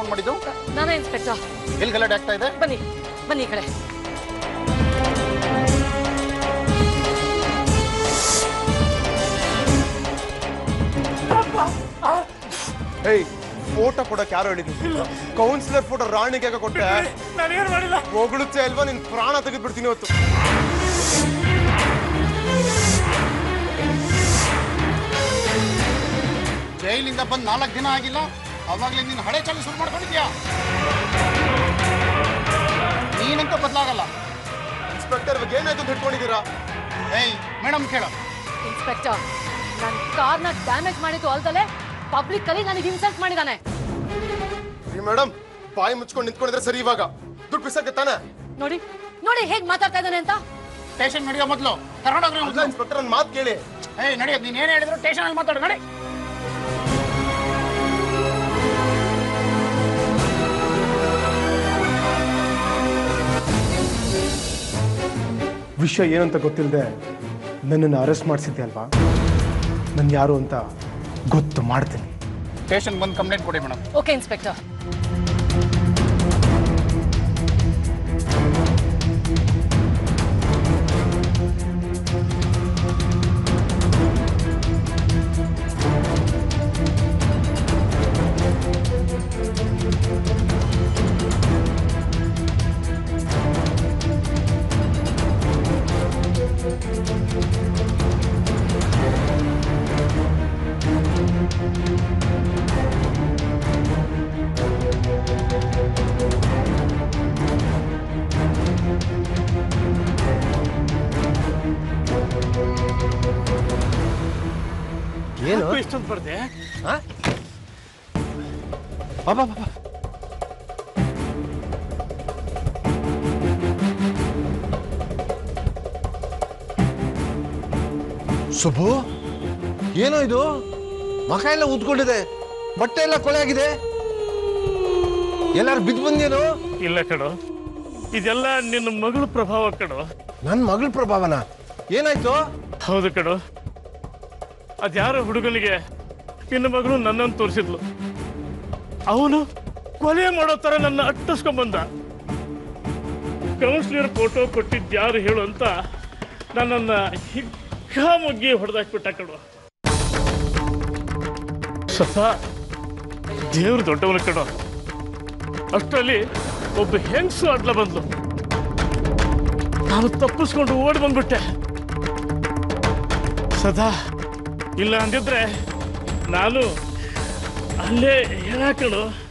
phone ಮಾಡಿದ್ದು ನಾನೇ inspector ಎಲ್ಲಿ ಗಲಾಟೆ ಆಗ್ತಾ ಇದೆ ಬನ್ನಿ ಬನ್ನಿ ಈ ಕಡೆ ಹೇಯ್ ಫೋಟೋ ಕೊಡಕ್ ಯಾರು ಹೇಳಿದ್ರು ಕೌನ್ಸಿಲರ್ ಫೋಟೋ ರಾಣಿಗೆ ಕೊಟ್ಟೆ ನಾನೇನು ಮಾಡಿಲ್ಲ ಹೊಗಳುತ್ತೆ ಅಲ್ವಾ ನಿನ್ ಪ್ರಾಣ ತೆಗೆದ್ಬಿಡ್ತೀನಿ ಇವತ್ತು ಜೈಲಿಂದ ಬಂದು ನಾಲ್ಕು ದಿನ ಆಗಿಲ್ಲ ಅವಾಗಲೇ ನೀನು ಹಳೆ ಚಾಲಿ ಶುರು ಮಾಡ್ಕೊಂಡಿದ್ಯಾ ನೀನಂತ ಬದಲಾಗಲ್ಲ ಇನ್ಸ್ಪೆಕ್ಟರ್ ಇವಾಗ ಏನಾಯ್ತು ಅಂತ ಹಿಡ್ಕೊಂಡಿದ್ದೀರಾ ಏಯ್ ಮೇಡಮ್ ಕೇಳ ಇನ್ಸ್ಪೆಕ್ಟರ್ ನನ್ನ ಕಾರ್ನ ಡ್ಯಾಮೇಜ್ ಮಾಡಿದ್ದು ಅಲ್ದಲೆ ಪಬ್ಲಿಕ್ ಅಲ್ಲಿ ನನಗೆ ಇನ್ಸಲ್ಟ್ ಮಾಡಿದಾನೆ ಈ ಮೇಡಮ್ ಬಾಯಿ ಮುಚ್ಕೊಂಡು ನಿಂತ್ಕೊಂಡಿದ್ರೆ ಸರಿ ಇವಾಗ ದುಡ್ಡು ಬಿಸಾಕೆ ತಾನೆ ನೋಡಿ ನೋಡಿ ಹೇಗ್ ಮಾತಾಡ್ತಾ ಇದ್ದಾನೆ ಅಂತ ಸ್ಟೇಷನ್ ನಡೆಯೋ ಮೊದಲು ಕರ್ಕೊಂಡೋಗ್ರಿ ಅಲ್ಲ ಇನ್ಸ್ಪೆಕ್ಟರ್ ನನ್ನ ಮಾತು ಕೇಳಿ ಏಯ್ ನಡೆಯೋದು ನೀನು ಏನು ಹೇಳಿದ್ರು ಸ್ಟೇಷನ್ ಅಲ್ಲಿ ಮಾತಾಡು ನಡಿ ವಿಷಯ ಏನಂತ ಗೊತ್ತಿಲ್ಲದೆ ನನ್ನನ್ನು ಅರೆಸ್ಟ್ ಮಾಡಿಸಿದ್ದೆ ಅಲ್ವಾ ನಾನು ಯಾರು ಅಂತ ಗೊತ್ತು ಮಾಡ್ತೀನಿ ಸ್ಟೇಷನ್ ಬಂದು ಕಂಪ್ಲೇಂಟ್ ಕೊಡಿ ಮೇಡಮ್ ಓಕೆ ಇನ್ಸ್ಪೆಕ್ಟರ್ ಏನು ಇಷ್ಟೊಂದು ಬರ್ದೆ ಬಾಬಾ ಬಾಬಾ ಸುಬ್ಬು ಏನೋ ಇದು ಮಖ ಎಲ್ಲ ಊದ್ಕೊಂಡಿದೆ ಬಟ್ಟೆ ಎಲ್ಲ ಕೊಳೆ ಆಗಿದೆ ಎಲ್ಲಾರು ಬಿದ್ದು ಬಂದೇನು ಇಲ್ಲ ಕಣೋ ಇದೆಲ್ಲ ನಿನ್ನ ಮಗಳ ಪ್ರಭಾವ ಕಣೋ ನನ್ನ ಮಗಳ ಪ್ರಭಾವನ ಏನಾಯ್ತು ಹೌದು ಕಣೋ ಅದ್ಯಾರೋ ಹುಡುಗನಿಗೆ ನಿನ್ನ ಮಗಳು ನನ್ನನ್ನು ತೋರಿಸಿದ್ಲು ಅವನು ಕೊಲೆ ಮಾಡೋ ತರ ನನ್ನ ಅಟ್ಟಿಸ್ಕೊಂಬಂದ ಕೌನ್ಸಿಲರ್ ಫೋಟೋ ಕೊಟ್ಟಿದ್ಯಾರು ಹೇಳು ಅಂತ ನನ್ನನ್ನ ಹಿಗ್ಗಾಮಗ್ಗಿ ಹೊಡೆದಾಕ್ಬಿಟ್ಟ ಕಣೋ ಸತ ದೇವ್ರು ದೊಡ್ಡವನು ಕಣೋ ಅಷ್ಟರಲ್ಲಿ ಒಬ್ಬ ಹೆಂಗಸು ಅಡ್ಲ ಬಂದ್ಲು ನಾನು ತಪ್ಪಿಸ್ಕೊಂಡು ಓಡಿ ಬಂದ್ಬಿಟ್ಟೆ ಸದಾ ಇಲ್ಲ ಅಂದಿದ್ರೆ ನಾನು ಅಲ್ಲೇ ಹೇಳಾಕಳು